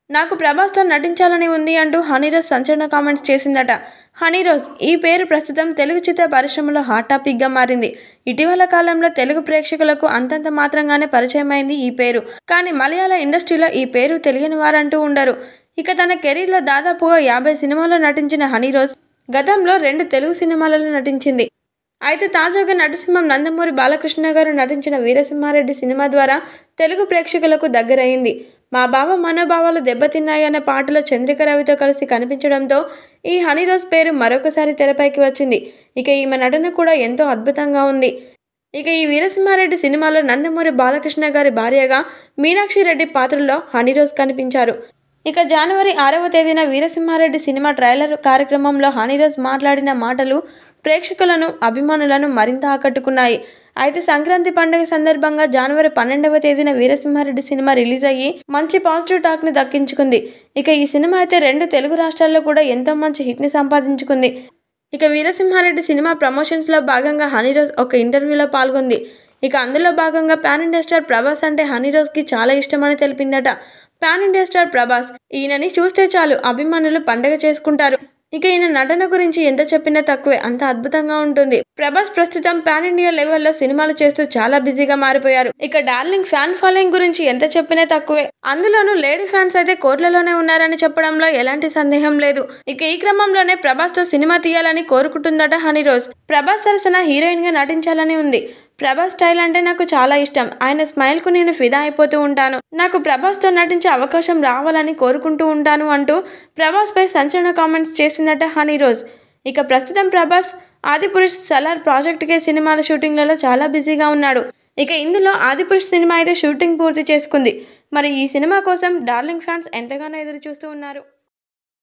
నాకు ప్రభాస్తో నటించాలని ఉంది అంటూ హనీరోజ్ సంచలన కామెంట్స్ చేసిందట హనీరోజ్ ఈ పేరు ప్రస్తుతం తెలుగు చిత్ర పరిశ్రమలో హాట్ టాపిక్గా మారింది ఇటీవల కాలంలో తెలుగు ప్రేక్షకులకు అంతంత మాత్రంగానే పరిచయమైంది ఈ పేరు కానీ మలయాళ ఇండస్ట్రీలో ఈ పేరు తెలియని వారంటూ ఉండరు ఇక తన కెరీర్లో దాదాపుగా యాభై సినిమాల్లో నటించిన హనీరోజ్ గతంలో రెండు తెలుగు సినిమాలలో నటించింది అయితే తాజాగా నటసింహం నందమూరి బాలకృష్ణ గారు నటించిన వీరసింహారెడ్డి సినిమా ద్వారా తెలుగు ప్రేక్షకులకు దగ్గరయింది మా బావ మనోభావాలు దెబ్బతిన్నాయి అనే పాటలో చంద్రిక రవితో కలిసి కనిపించడంతో ఈ హనీరోజ్ పేరు మరొకసారి తెరపైకి వచ్చింది ఇక ఈమె నటన కూడా ఎంతో అద్భుతంగా ఉంది ఇక ఈ వీరసింహారెడ్డి సినిమాలో నందమూరి బాలకృష్ణ గారి భార్యగా మీనాక్షి రెడ్డి పాత్రలో హనీరోజ్ కనిపించారు ఇక జనవరి ఆరవ తేదీన వీరసింహారెడ్డి సినిమా ట్రైలర్ కార్యక్రమంలో హనీరోజ్ మాట్లాడిన మాటలు ప్రేక్షకులను అభిమానులను మరింత ఆకట్టుకున్నాయి అయితే సంక్రాంతి పండుగ సందర్భంగా జనవరి పన్నెండవ తేదీన వీరసింహారెడ్డి సినిమా రిలీజ్ అయ్యి మంచి పాజిటివ్ టాక్ ని దక్కించుకుంది ఇక ఈ సినిమా అయితే రెండు తెలుగు రాష్ట్రాల్లో కూడా ఎంతో మంచి హిట్ ని సంపాదించుకుంది ఇక వీరసింహారెడ్డి సినిమా ప్రమోషన్స్ లో భాగంగా హనీరోజ్ ఒక ఇంటర్వ్యూలో పాల్గొంది ఇక అందులో భాగంగా పాన్ ఇండియా స్టార్ ప్రభాస్ అంటే హనీరోజ్కి చాలా ఇష్టమని తెలిపిందట పాన్ ఇండియా స్టార్ ప్రభాస్ ఈయనని చూస్తే చాలు అభిమానులు పండగ చేసుకుంటారు ఇక ఈయన నటన గురించి ఎంత చెప్పినా తక్కువే అంత అద్భుతంగా ఉంటుంది ప్రభాస్ ప్రస్తుతం పాన్ ఇండియా లెవెల్లో సినిమాలు చేస్తూ చాలా బిజీగా మారిపోయారు ఇక డార్లింగ్ ఫ్యాన్ ఫాలోయింగ్ గురించి ఎంత చెప్పినా తక్కువే అందులోనూ లేడీ ఫ్యాన్స్ అయితే కోట్లలోనే ఉన్నారని చెప్పడంలో ఎలాంటి సందేహం లేదు ఇక ఈ క్రమంలోనే ప్రభాస్ తో సినిమా తీయాలని కోరుకుంటుందట హనీరోజ్ ప్రభాస్ సరసన హీరోయిన్ గా నటించాలని ఉంది ప్రభాస్ స్టైల్ అంటే నాకు చాలా ఇష్టం ఆయన స్మైల్ కు నేను ఫిదా అయిపోతూ ఉంటాను నాకు ప్రభాస్ తో నటించే అవకాశం రావాలని కోరుకుంటూ ఉంటాను అంటూ ప్రభాస్ పై సంచలన కామెంట్స్ చేసిందట హనీరోజ్ ఇక ప్రస్తుతం ప్రభాస్ ఆదిపురుష్ సలార్ ప్రాజెక్ట్ కే సినిమాల షూటింగ్లలో చాలా బిజీగా ఉన్నాడు ఇక ఇందులో ఆదిపురుష్ సినిమా అయితే షూటింగ్ పూర్తి చేసుకుంది మరి ఈ సినిమా కోసం డార్లింగ్ ఫ్యాన్స్ ఎంతగానో ఎదురు చూస్తూ ఉన్నారు